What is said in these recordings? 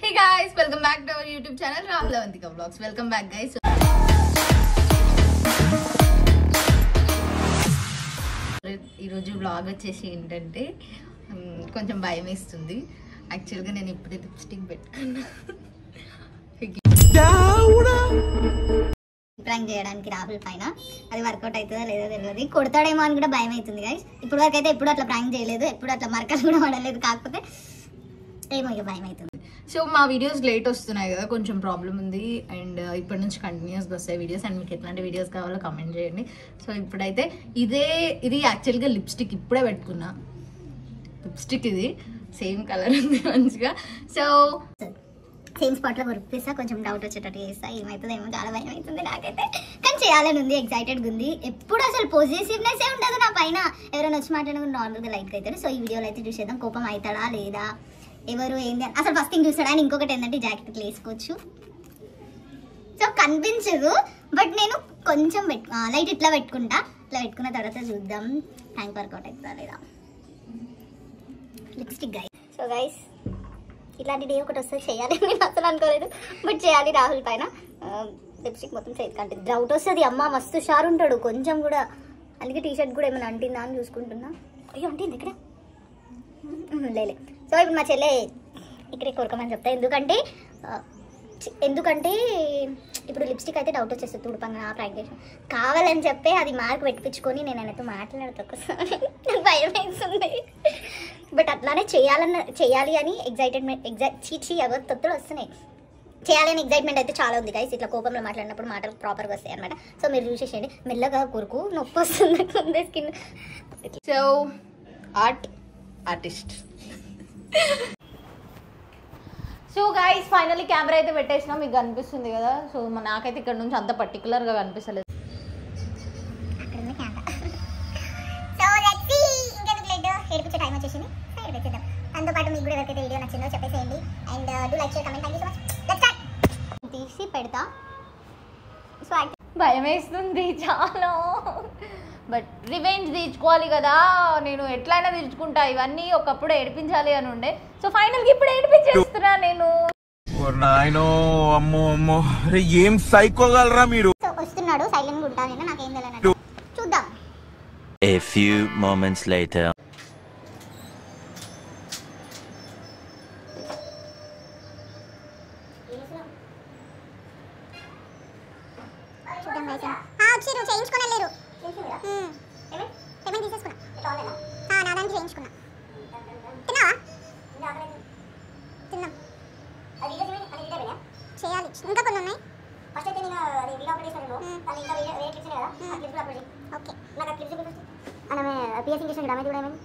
Hey guys welcome back to our YouTube channel Rahul Avantika blogs welcome back guys ఈరోజు blog వచ్చేసి ఏంటంటే ఉమ్, కొంచెం భయం వేస్తుంది యాక్చువల్గా నేను ఇప్పుడే లిప్స్టిక్ పెట్టుకున్నా ప్రాంక్ చేయడానికి రాహుల్ పైన అది వర్కౌట్ అవుతుందో లేదో తెలియదు కొడతాడేమో అని కూడా భయం అవుతుంది గైస్ ఇప్పుడు వరకు అయితే ఎప్పుడు అట్లా ప్రాంక్ చేయలేదు ఎప్పుడు అట్లా మరకలు కూడా పడలేదు కాకపోతే ఏమో ఇక భయం అవుతుంది సో మా వీడియోస్ లేట్ వస్తున్నాయి కదా కొంచెం ప్రాబ్లం ఉంది అండ్ ఇప్పటి నుంచి కంటిన్యూస్గా వస్తాయి వీడియోస్ అండ్ మీకు ఎట్లాంటి వీడియోస్ కావాలో కమెంట్ చేయండి సో ఇప్పుడైతే ఇదే ఇది యాక్చువల్గా లిప్స్టిక్ ఇప్పుడే పెట్టుకున్నా లిప్స్టిక్ ఇది సేమ్ కలర్ ఉంది మంచిగా సో సేమ్ స్పాట్లో కొరిపిస్తా కొంచెం డౌట్ వచ్చేటట్టు చేస్తా ఏమవుతుందో ఏమో చాలా భయం అవుతుంది నాకైతే కానీ చేయాలని ఉంది ఎక్సైటెడ్గా ఉంది ఎప్పుడు అసలు పాజిటివ్నెస్ ఉండదు నా పైన ఎవరైనా వచ్చి మాట్లాడిన నార్మల్గా లైట్ అవుతాడు సో ఈ వీడియోలో అయితే చూసేద్దాం కోపం అవుతాడా లేదా ఎవరు ఏంది అని- అసలు ఫస్ట్ థింగ్ చూస్తాడా అని ఇంకొకటి ఏంటంటే జాకెట్ ఇట్లా వేసుకోవచ్చు సో కనిపించదు బట్ నేను కొంచెం పెట్టు లైట్ ఇట్లా పెట్టుకుంటా ఇట్లా పెట్టుకున్న తర్వాత చూద్దాం ట్యాంక్ వర్కౌట్ అవుతుందా లేదా లిప్స్టిక్ గైస్ సో గైస్ ఇట్లాంటి డే ఒకటి వస్తే చేయాలి నేను అసలు అనుకోలేదు బట్ చేయాలి రాహుల్ పైన లిప్స్టిక్ మొత్తం చేతి కంటే డౌట్ వస్తుంది అమ్మ మస్తు షార్ ఉంటాడు కొంచెం కూడా అందుకే టీ షర్ట్ కూడా ఏమైనా అంటిందా అని చూసుకుంటున్నా అయ్యో అంటింది ఇక్కడ లేలే సో ఇప్పుడు మా చెల్లె ఇక్కడే కొరకమని చెప్తా ఎందుకంటే ఆ, చి- ఎందుకంటే ఇప్పుడు లిప్స్టిక్ అయితే డౌట్ వచ్చేస్తుంది తుడుపంగా ప్రాంక్ చేసిన కావాలని చెప్పి అది మార్క్ పెట్టించుకొని నేను ఆయనతో మాట్లాడతా ఒకసారి నాకు భయం వేస్తుంది బట్ అట్లానే చేయాలన్న చేయాలి అని ఎగ్జైటెడ్మెంట్ ఎగ్జైట్ చీచి ఎవరి తొత్తులు వస్తున్నాయి చేయాలని ఎగ్జైట్మెంట్ అయితే చాలా ఉంది గైస్ ఇట్లా కోపంలో మాట్లాడినప్పుడు మాటలు ప్రాపర్గా వస్తాయి అనమాట సో మీరు చూసేసేయండి మెల్లగా కొరుకు నొప్పి వస్తుంది ముందే skin so art artist so guys finally camera అయితే పెట్టేసినా మీకు కనిపిస్తుంది కదా సో మ- నాకైతే ఇక్కడ నుంచి అంత పర్టికులర్గా కనిపిస్తలేదు అక్కడ ఉంది క్యామెరా సో లెట్స్ సీ ఇంకెందుకు లేట్ ఏడిపించే టైం వచ్చేసింది సో ఏడిపించేద్దాం దాంతో పాటు మీకు కూడా ఎవరికైతే వీడియో నచ్చిందో చెప్పేసేయండి and do like share comment thank you so much let's start తీసి పెడతా సో భయం వేస్తుంది చాలా బట్ రివెంజ్ తీర్చుకోవాలి కదా నేను ఎట్లయినా తీర్చుకుంటా ఇవన్నీ ఒకప్పుడు ఏడిపించాలి అని ఉండే సో ఫైనల్గా ఇప్పుడు ఏడిపించేస్తున్నా నేను ఓ నాయనో అమ్మో అమ్మో అరే ఏం సైకోగలరా మీరు సో వస్తున్నాడు సైలెంట్గా ఉంటా నేను నాకేం తెలియనట్టు చూద్దాం A few moments later. చూద్దాం guys. ఆ, వచ్చిర్రు చేయించుకుని వెళ్ళారు పేమెంట్ తీసేసుకున్నా ఆ, నా దానికి చేయించుకున్నా తిన్నావా తిన్నాం చేయాలి ఇంకా కొన్ని ఉన్నాయి ఫస్ట్ అయితే నేను అది వీడియో అప్లోడ్ చేశాను దాని ఇంకా వేరే వేరే క్లిప్స్ కదా ఆ క్లిప్స్ అప్లోడ్ చేయి ఓకే నాకు ఆ క్లిప్స్ చూపించు అనమే పిఎస్సీ చేసిన డ్రామా కూడా ఏమైంది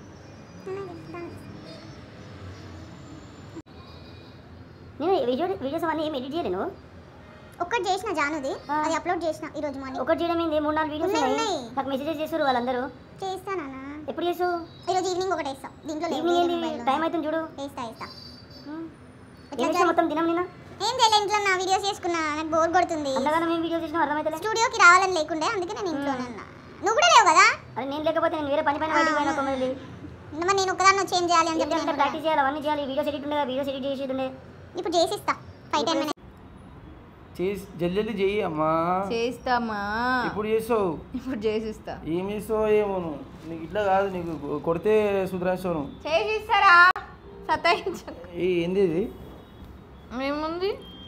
నేను వీడియో వీడియోస్ అవన్నీ ఏం ఎడిట్ చేయలేను ఒక్కటి చేసిన జానుది అది అప్లోడ్ చేసిన ఈ రోజు మార్నింగ్ ఒకటి చేయడం ఏంది మూడు నాలుగు వీడియోస్ ఉన్నాయి, ఉన్నాయి ఉన్నాయి. నాకు మెసేజెస్ చేస్తారు వాళ్ళందరూ చేస్తానా ఎప్పుడు చేసావు ఈ రోజు ఈవినింగ్ ఒకటి వేస్తా దీంట్లో లేదు, ఈవినింగ్ వేరే ఏంది mobile లో. టైం అవుతుంది చూడు వేస్తా వేస్తా ఉమ్. ఎట్లా ఏం చేసావు మొత్తం దినం నిన్న ఏం చేయలే ఇంట్లో నా వీడియోస్ చేసుకున్నా నాకు బోర్ కొడుతుంది అంతగానో మేము వీడియో చేసినా అర్థమైతే స్టూడియోకి రావాలని లేకుండే అందుకే నేను ఇంట్లోనే ఉన్నా నువ్వు కూడా లేవు కదా అరే నేను లేకపోతే నేను వేరే పని పైన బయటకు పోయినా కొమ్మది మరి నేను ఒకదాన్ని వచ్చి ఏం చేయాలి అని చెప్పి నేను కూడా- ప్రాక్టీస్ చేయాలి అవన్నీ చేయాలి వీడియోస్ ఎడిట్ ఉండే వీడియోస్ ఎడిట్ చేసేది ఉండే ఇప్పుడు చేసిస్తా ఫైవ్ టెన్ మినిట్స్ చేసి జల్ది జల్ది చెయ్యి అమ్మా చేస్తామా ఇప్పుడు చేస్తావు ఇప్పుడు చేసిస్తా ఏం చేస్తావు ఏమో నువ్వు నీకు ఇట్లా కాదు నీకు కొ- కొడితే సుధరాస్తావు నువ్వు చేసిస్తారా సతాయించు ఏ ఏంది ఇది ఏముంది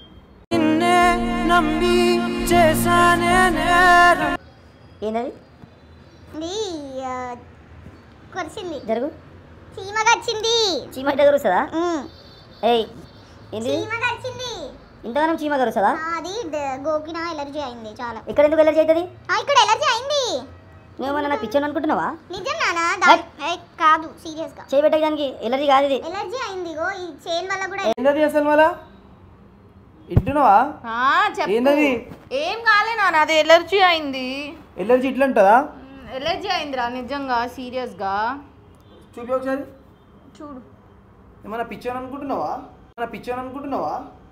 ఏందది ఇది ఆ, కొరిసింది జరుగు చీమగా వచ్చింది చీమ ఇట్లా కరుస్తుందా ఉమ్, ఏయ్ ఏంది చీమగా వచ్చింది ఇంతగానం చీమ కరుస్తుందా ఆ, అది ద- గోకిన ఎలర్జీ అయింది చాలా ఇక్కడ ఎందుకు ఎలర్జీ అవుతుంది ఆ, ఇక్కడ ఎలర్జీ అయింది నువ్వు నాకు పిచ్చాను అనుకుంటున్నావా నిజం నానా దా- ఏయ్, కాదు సీరియస్ గా చేయబెట్టే దానికి ఎలర్జీ కాదు ఇది ఎలర్జీ అయింది గో ఈ చైన్ వల్ల కూడా ఏందది అసలు మళ్ళా ఇంటున్నావా ఆ, చెప్పు ఏందది ఏం కాలే నాన్న అది ఎలర్జీ అయింది ఎల్లర్జీ ఇట్లా ఉంటుందా ఎలర్జీ అయిందిరా నిజంగా సీరియస్గా చూపి ఒకసారి చూడు ఏమన్నా పిచ్చాను అనుకుంటున్నావా ఏమన్నా పిచ్చాను అనుకుంటున్నావా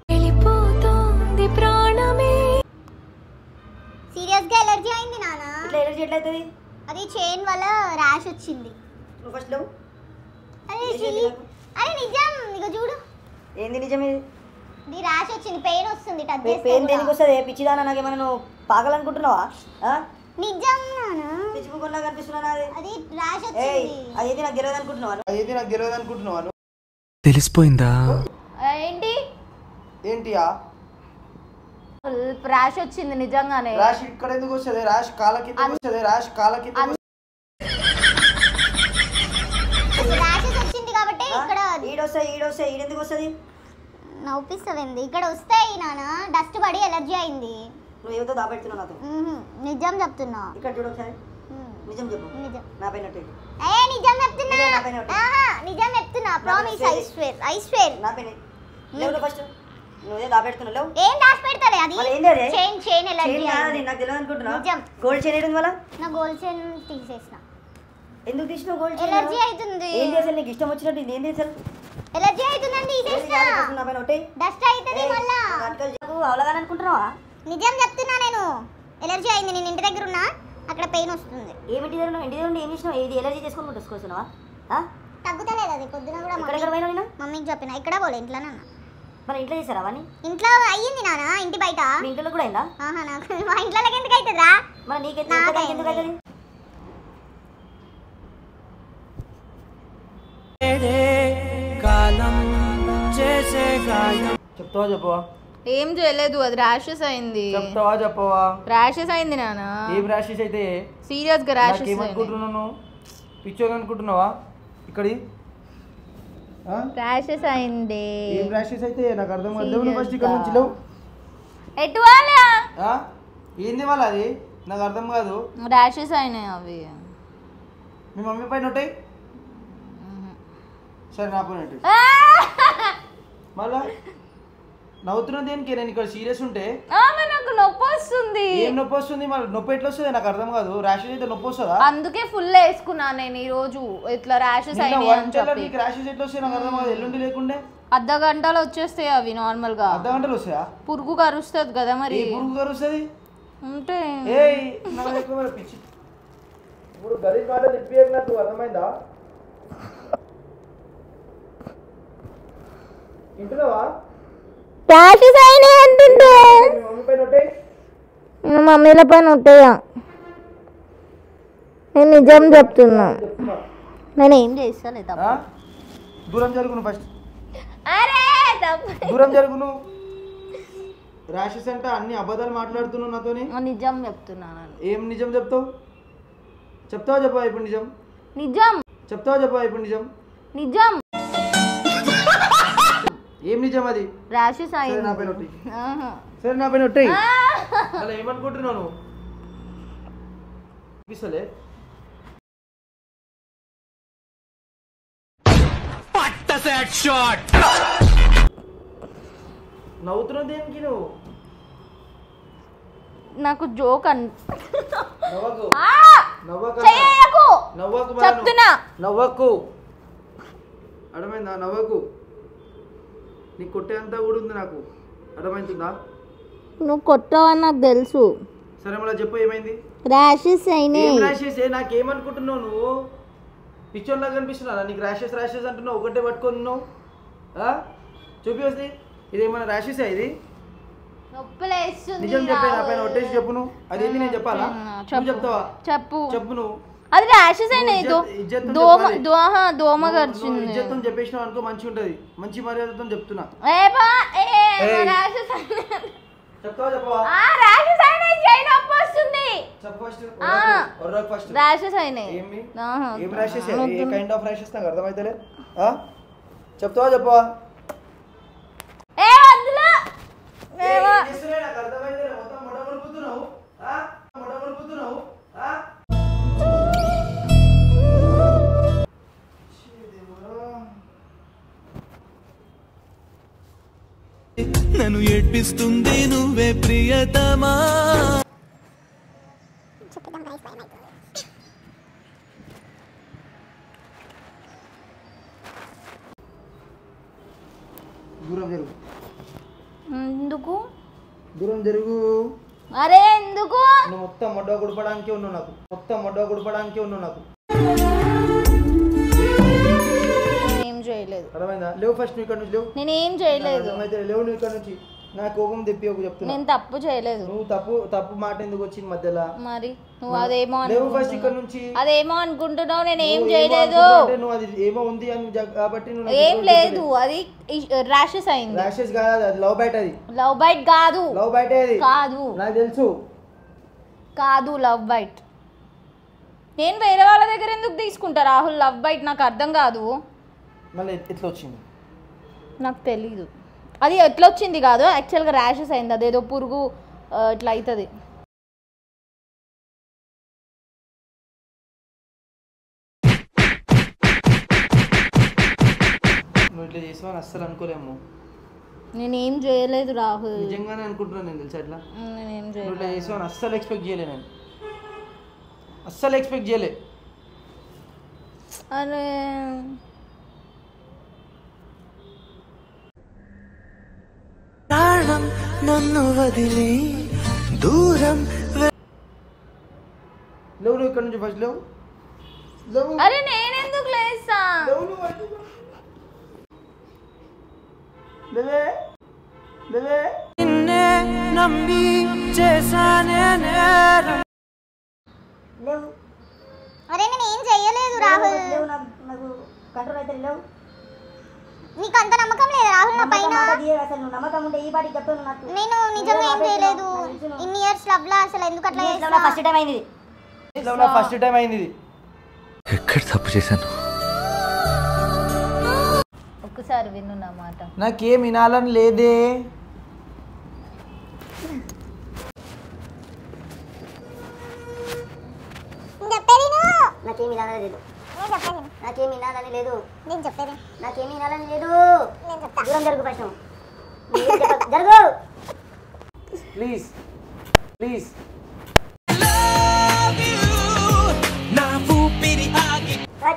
సీరియస్ గా ఎలర్జీ అయింది నానా ఇట్లా ఎలర్జీ ఎట్లా అవుతుంది అది చైన్ వల్ల ర్యాష్ వచ్చింది నువ్వు ఫస్ట్ లేవు అరే చీ- అరే నిజం ఇక చూడు ఏంది నిజం ఇది ఇది ర్యాష్ వచ్చింది పెయిన్ వస్తుంది టచ్ పెయిన్ చేస్తే దేనికి కూడా. వస్తుంది పిచ్చిదానా నాకేమైనా నువ్వు పాగాలనుకుంటున్నావా ఆ? నిజం నానా పిచ్చి ముఖంలా కనిపిస్తున్నా అది అది ర్యాష్ ఏయ్ వచ్చింది అదైతే నాకు తెలియదు అనుకుంటున్నావా అదైతే నాకు తెలియదు అనుకుంటున్నావా తెలిసిపోయిందా ఆ, ఏంటి ఏంటియా ర్యాష్ వచ్చింది నిజంగానే ర్యాష్ ఇక్కడ ఎందుకు వస్తుంది ర్యాష్ కాళ్ళ కింద వస్తుంది ర్యాష్ కాళ్ళ కింద ర్యాషెస్ వచ్చింది కాబట్టి ఇక్కడ ఈడొస్తే ఈడొస్తే ఈడెందుకు వస్తుంది నవ్విస్తుంది ఇక్కడ వస్తాయి నాన్న డస్ట్ పడి ఎలర్జీ అయింది నువ్వు ఏదో దాపెడుతున్నావు నాతో మ్మ్. నిజం చెప్తున్నా ఇక్కడ చూడు ఒకసారి మ్మ్. నిజం చెప్పు నిజం నా పైన ఒట్టు. ఏ నిజం చెప్తున్నా నిజం, నా పైన ఒట్టు. ఆహా, నిజం చెప్తున్నా promise I swear I swear నా పైన లేవు ఫస్ట్ నువ్వే దాపెడుతున్నావు లేవు ఏం దాచి పెడతారే అది మరి ఏంది అది? చైన్ చైన్ ఎలర్జీ చైన్ కాదు నాకు తెలియదు అనుకుంటున్నా నిజం. గోల్డ్ చైన్ ఏంటి వల్ల నా గోల్డ్ చైన్ తీసేసిన ఎందుకు తీసినావు గోల్డ్ చైన్ ఎలర్జీ అవుతుంది ఏంటి అసలు నీకు ఇష్టం వచ్చినట్టు ఇది ఏంటి అసలు ఎలర్జీ అవుతుందని ఏంటి తీసేసిన కాదు, ఫస్ట్ నా పైన ఒట్టేయ్. డస్ట్ అవుతుంది ఏయ్, మళ్ళా నాకు అటుకలు చెప్పు, అవలగాని అనుకుంటున్నావా నిజం చెప్తున్నా నేను ఎలర్జీ అయింది నేను ఇంటి దగ్గర ఉన్నా అక్కడ పెయిన్ వస్తుంది ఏమిటి దగ్గర ఇంటి దగ్గర ఉండి ఏం చేసినావు ఇది ఎలర్జీ చేసుకొని తీసుకొస్తున్నావా తగ్గుతలేదు అది పొద్దున కూడా ఎక్కడెక్కడ మమ్మీ- పోయినావు నేను మమ్మీకి చెప్పిన ఇక్కడ పోలే ఇంట్లో నాన్న మన ఇంట్లో చేశారా అవన్నీ ఇంట్లో అయ్యింది నాన్న ఇంటి బయట మీ ఇంట్లో కూడా అయిందా ఆహా నాకు మా ఇంట్లో ఎందుకు అవుతుందిరా మరి నీకు నాకైంది. ఎందుకు అవుతుంది చెప్తావా చెప్పవా ఏం చేయలేదు అది ర్యాషెస్ అయింది చెప్తావా చెప్పవా ర్యాషెస్ అయింది నాన్న ఏం ర్యాషెస్ అయితే సీరియస్ గా ర్యాషెస్ అయింది ఏమనుకుంటున్నావు పిచ్చోని అనుకుంటున్నావా ఇక్కడి ఆ? ర్యాషెస్ అయింది ఏం ర్యాషెస్ అయితే నాకు అర్థం కాదు లేవు నువ్వు ఫస్ట్ ఇక్కడ నుంచి లేవు ఎటు వాళ్ళా ఆ? ఏంది వాళ్ళ అది నాకు అర్థం కాదు ర్యాషెస్ అయినాయి అవి మీ మమ్మీ పైన ఉంటాయి సరే నా పైన ఉంటాయి మళ్ళా నవ్వుతున్నది దేనికి నేను ఇక్కడ సీరియస్ ఉంటే ఆమె నాకు నొప్పి వస్తుంది ఏం నొప్పి వస్తుంది మరి నొప్పి ఎట్లా వస్తుంది నాకు అర్థం కాదు ర్యాషెస్ అయితే నొప్పి వస్తుందా అందుకే ఫుల్ వేసుకున్నా నేను ఈ రోజు ఇట్లా ర్యాషెస్ నిన్న అయినాయి అని వంటలో చెప్పి నీకు ర్యాషెస్ ఎట్లా వస్తాయి నాకు అర్థం కాదు ఎల్లుండి లేకుండే అర్ధ గంటలో వచ్చేస్తాయి అవి నార్మల్ గా అర్ధ గంటలు వస్తాయా పురుగు కరుస్తుంది కదా మరి ఏ పురుగు గారు వస్తుంది ఉంటే ఏయ్ నాకు ఎక్కువ మరి పిచ్చి ఇప్పుడు గది కాడ తిప్పేయకు అర్థమైందా ఇంటున్నావా ర్యాషెస్ అయినాయి అంటుంటే మీ మమ్మీ పైన ఉంటాయి మమ్మీల పైన ఉంటాయా నేను నిజం చెప్తున్నా చెప్తున్నా నేను ఏం చేస్తాను ఆ? దూరం జరుగును ఫస్ట్ అరే తప్పు. దూరం జరుగును ర్యాషెస్ అంటే అన్ని అబద్ధాలు మాట్లాడుతున్నావు నాతోని నిజం చెప్తున్నాను ఏం నిజం చెప్తావు చెప్తావా చెప్పవా ఇప్పుడు నిజం నిజం చెప్తావా చెప్పవా ఇప్పుడు నిజం నిజం ఏం నిజం అది ర్యాషెస్ సరే నా అయింది పైన ఒట్టి ఆహా. సరే నా పైన ఒట్టి అలా ఏమనుకుంటున్నావు నువ్వు అనిపిస్తలే నవ్వుతున్నావు దేనికి నువ్వు నాకు జోక్ అన్ నవ్వకు ఆ! నవ్వకు చెయ్యకు నవ్వకు బాను. చెప్తున్నా నవ్వకు అర్థమైందా నవ్వకు నీ కొట్టేంత కూడా ఉంది నాకు అర్థమవుతుందా నువ్వు కొట్టావని నాకు తెలుసు సరే మళ్ళీ చెప్పు ఏమైంది ర్యాషెస్ ఏం అయినాయి ర్యాషెస్ ఏ నాకేమనుకుంటున్నావు నువ్వు పిచ్చోన్లా కనిపిస్తున్నా నీకు ర్యాషెస్ ర్యాషెస్ అంటున్నావు ఒకటే పట్టుకొని ఉన్నావు ఆ? చూపి వస్తే ఇది ఏమైనా ర్యాషెస్ ఇది నొప్పిలేస్తుంది నిజం చెప్పే నా పైన రాహుల్. ఒట్టేసి చెప్పు నువ్వు అదేంటి నేను చెప్పాలా చెప్పు. నువ్వు చెప్తావా చెప్పు చెప్పు నువ్వు అది ర్యాషెస్ అయినాయి నువ్వు దో- ఇజ్జత్- ఇజ్జత్తో దోమ చెప్పాలి. దోహ దోమ నువ్వు- గడిచింది నువ్వు ఇజ్జత్తో చెప్పేసినావు అనుకో మంచిగా ఉంటది మంచి మర్యాదతో చెప్తున్నా ఏ బా ఏ ఏయ్. ర్యాషెస్ అయినాయి చెప్తావా చెప్పవా ఆ ర్యాషెస్ అయినాయి చేయి నొప్పి వస్తుంది చెప్పు ఫస్ట్ ఆ. ఒర్రకు ఫస్ట్ ర్యాషెస్ అయినాయి ఏమి ఆహా. ఏం rashes a kind of rashes నాకు అర్థమైతలే ఆ? చెప్తావా చెప్పవా ఏ వద్దులు ఏ వా- ఏం చేస్తున్నావు? నాకు అర్థమైతలే. మొత్తం మొడమొడుపుతున్నావు. ఆ? మొడమొడుపుతున్నావు. ఆ? ఛీ, దేవుడా. నన్ను ఏడ్పిస్తుంది నువ్వే ప్రియతమా దూరం జరుగు ఎందుకు దూరం జరుగు అరే ఎందుకు నువ్వు మొత్తం మొడ్డ గుడపడానికే ఉన్నావు నాకు మొత్తం మొడ్డ గుడపడానికే ఉన్నావు నాకు ఏం చేయలేదు అర్థమైందా లేవు ఫస్ట్ నువ్వు ఇక్కడ నుంచి లేవు నేనేం చేయలేదు అర్థమైతే లేవు నువ్వు ఇక్కడ నుంచి నా కోపం తెప్పి ఒక చెప్తున్నా నేను తప్పు చేయలేదు నువ్వు తప్పు తప్పు మాట ఎందుకు వచ్చింది మధ్యలో మరి నువ్వు అదేమో లేవు ఫస్ట్ అనుకుంటున్నావు. ఇక్కడ నుంచి అదేమో అనుకుంటున్నావు నేను ఏం నువ్వు ఏమో చేయలేదు అనుకుంటున్నావు అంటే నువ్వు అది ఏమో ఉంది అని జ- కాబట్టి నువ్వు నాకు ఏం ఇప్పుడు లేదు అది ర్యాషెస్ అయింది ర్యాషెస్ కాదు అది లవ్ బైట్ అది లవ్ బైట్ కాదు లవ్ బైట్ అది కాదు నాకు తెలుసు కాదు లవ్ బైట్ నేను వేరే వాళ్ళ దగ్గర ఎందుకు తీసుకుంటా రాహుల్ లవ్ బైట్ నాకు అర్థం కాదు మళ్ళీ ఎట్లా వచ్చింది నాకు తెలీదు అది ఎట్లా వచ్చింది కాదు యాక్చువల్గా ర్యాషెస్ అయింది అదేదో పురుగు ఆ, ఇట్లా అవుతుంది నువ్వు ఇట్లా చేసావని అస్సలు అనుకోలేము నేనేం చేయలేదు రాహుల్ నిజంగానే అనుకుంటున్నాను నేను తెలుసా ఇట్లా నేనేం నువ్వు ఇట్లా చేయలేదు చేసావని అస్సలు ఎక్స్పెక్ట్ చేయలే నేను అస్సలు ఎక్స్పెక్ట్ చేయలే అరే ప్రాణం నన్ను వదిలి దూరం లేవు నువ్వు ఇక్కడ నుంచి ఫస్ట్ లేవు లేవు అరే నేనెందుకు లేస్తా లేవు నువ్వు first. లేవే లేవే నిన్నే నమ్మి చేశానే నేరం లేవు అరే నేను ఏం చెయ్యలేదు రాహుల్ లేవు నాకు నాకు కంట్రోల్ అయితే లేవు నీకు అంత నమ్మకం లేదు రాహుల్ నా పైన నమ్మకం మాట తీయకు అసలు నువ్వు నమ్మకం ఉంటే ఈ పాటికి చెప్తావు నువ్వు నాకు నేను నిజంగా ఏం చేయలేదు ఇన్ని ఇయర్స్ లవ్ లా అసలు ఎందుకు అట్లా చేస్తా ఫస్ట్ టైం అయింది ఇది. లవ్ నా ఫస్ట్ టైం అయింది ఇది ఎక్కడ తప్పు చేశాను ఒక్కసారి విను నా మాట నాకేం వినాలని లేదే చెప్పేది నాకేం వినాలని లేదు నేను చెప్పేది నాకేం వినాలని లేదు నేను చెప్పేది నాకేం వినాలని లేదు నేను చెప్తా దూరం జరుగు ఫస్ట్ నువ్వు చెప్పకు. జరుగు ప్లీజ్ ప్లీజ్ రైట్.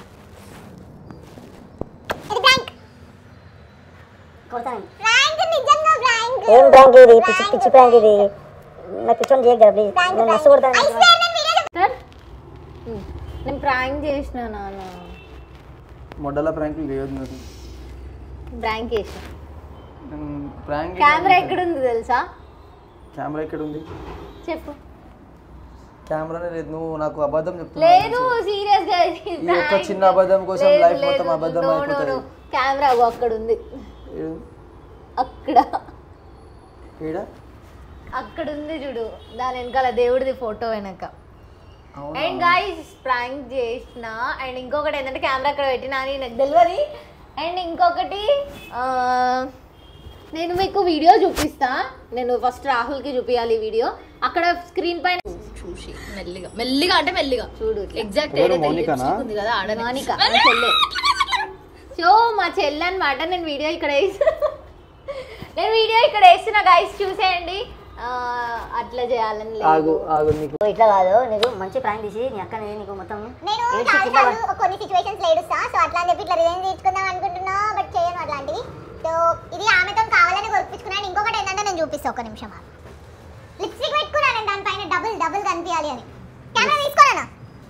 ఇది ప్రాంక్ కొడతాను ప్రాంక్ నిజంగా ప్రాంక్ ఏం ప్రాంక్ ఇది పిచ్చి పిచ్చి ప్రాంక్ ఇది నాకు పిచ్చోని చేయకు కదా ప్లీజ్ నేను మస్తు కొడతాను సార్ నేను ప్రాంక్ చేసిన నాన్న మొడ్డల ప్రాంకులు చేయొద్దు నాకు ప్రాంక్ చేసిన ప్రాంక్ కెమెరా ఎక్కడుంది తెలుసా కెమెరా ఎక్కడ ఉంది చెప్పు కెమెరానే లేదు నువ్వు నాకు అబద్ధం చెప్తున్నావు లేదు సీరియస్ గా ఈ ఒక్క చిన్న అబద్ధం కోసం life మొత్తం అబద్ధం అయిపోతది. కెమెరా అక్కడ ఉంది ఏడు? అక్కడ ఈడ అక్కడ ఉంది చూడు దాని వెనకాల దేవుడిది ఫోటో వెనక అవునా? అండ్ గాయస్ ప్రాంక్ చేసిన అండ్ ఇంకొకటి ఏంటంటే కెమెరా అక్కడ పెట్టినా అని నాకు తెలియదు అండ్ ఇంకొకటి ఆ, నేను మీకు వీడియో చూపిస్తా నేను ఫస్ట్ రాహుల్కి చూపించాలి ఈ వీడియో అక్కడ స్క్రీన్ పైన చూసి మెల్లిగా మెల్లిగా అంటే మెల్లిగా చూడు ఎగ్జాక్ట్ ఎవరు, ఏదైతే మౌనికానా? lipstick ఉంది కదా ఆడనే మౌనిక మా చెల్లె సో మా చెల్లె అనమాట నేను వీడియో ఇక్కడ వేసి నేను వీడియో ఇక్కడ వేస్తున్నా గైస్ చూసేయండి ఆ, అట్లా చేయాలని ఆగు లేదు ఆగు నీకు ఇట్లా కాదు నీకు మంచి ప్రాంక్ తీసి నీ అక్కని నీకు మొత్తం నేను ఏడ్చి కింద చాలాసార్లు కొన్ని సిచ్యువేషన్స్ ఏడుస్తా సో అట్లా అని చెప్పి ఇట్లా రివెంజ్ తీసుకుందాం అనుకుంటున్నా బట్ చేయను అట్లాంటివి సో ఇది ఆమెతో కావాలని కొరిపించుకున్నాను ఇంకొకటి ఏంటంటే నేను చూపిస్తా ఒక నిమిషం లిప్స్టిక్ పెట్టుకున్నాను నేను దానిపైన డబుల్ డబుల్ కనిపించాలి అని కెమెరా తీసుకోనా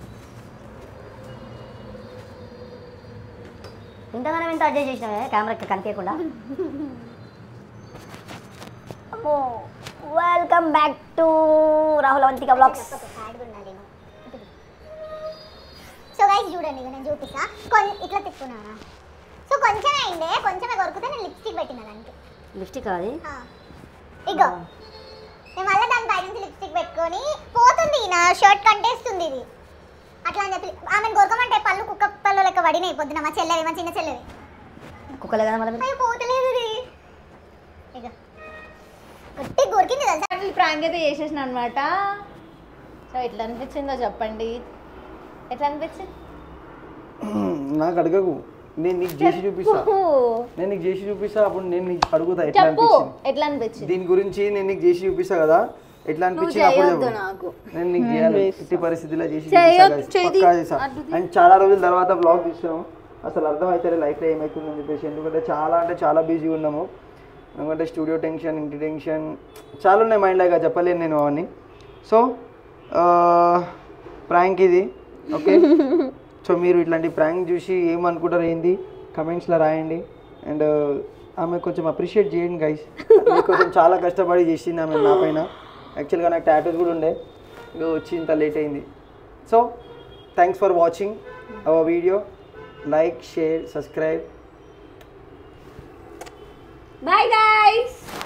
ఇంతగానో ఎంత అడ్జస్ట్ చేసినావే కెమెరా కనిపించకుండా అమ్మో welcome back to Rahul Avantika blogs so guys చూడండి ఇక నేను చూపిస్తా కొన్ ఇట్లా తిప్పుకున్నానా సో కొంచెం అయిందే కొంచెమే కొరుకుతే నేను లిప్స్టిక్ పెట్టిన దానికి లిప్స్టిక్ అది ఆ. ఇగో నేను మళ్ళీ దాని పై నుంచి లిప్స్టిక్ పెట్టుకొని పోతుంది నా షర్ట్ కంటేస్తుంది ఇది అట్లా అని చెప్పి ఆమెను కొరకమంటే పళ్ళు కుక్క పళ్ళు లెక్క పడినాయి పొద్దున మా చెల్లెది మా చిన్న చెల్లెది కుక్కలే కదా మళ్ళీ అయ్యో పోతలేదు ఇది ఇక గట్టి కొరికింది తెలుసా ప్రాంక్ అయితే చేసేసిన అనమాట సో ఎట్లా అనిపించిందో చెప్పండి ఎట్లా అనిపించింది నాకు అడగకు నేను నీకు చేసి చూపిస్తా చెప్పు. నేను నీకు చేసి చూపిస్తా అప్పుడు నేను నీకు అడుగుతా ఎట్లా చెప్పు అనిపించింది ఎట్లా అనిపించింది దీని గురించి నేను నీకు చేసి చూపిస్తా కదా ఎట్లా నువ్వు అనిపించింది అప్పుడు చేయొద్దు చెప్పు. నాకు నేను నీకు చేయాలి ఎట్టి పరిస్థితిలో చేసి చేయొద్దు, చూపిస్తా చెయ్యి. guys. పక్కా చేస్తా అటు అండ్ చాలా రోజుల తర్వాత బ్లాగ్ తీసాము అసలు అర్థమవుతుంది లైఫ్లో ఏమవుతుందని చెప్పేసి ఎందుకంటే చాలా అంటే చాలా బిజీగా ఉన్నాము ఎందుకంటే స్టూడియో టెన్షన్ ఇంటి టెన్షన్ చాలా ఉన్నాయి మైండ్ లాగా చెప్పలేను నేను అవన్నీ సో ప్రాంక్ ఇది ఓకే సో మీరు ఇట్లాంటి ప్రాంక్ చూసి ఏమనుకుంటారు ఏంది కమెంట్స్లో రాయండి అండ్ ఆమె కొంచెం అప్రిషియేట్ చేయండి గైస్ కొంచెం చాలా కష్టపడి చేసింది ఆమె నా పైన యాక్చువల్గా నాకు టాటూస్ కూడా ఉండే ఇక వచ్చి ఇంత లేట్ అయింది so thanks for watching our video like share subscribe bye guys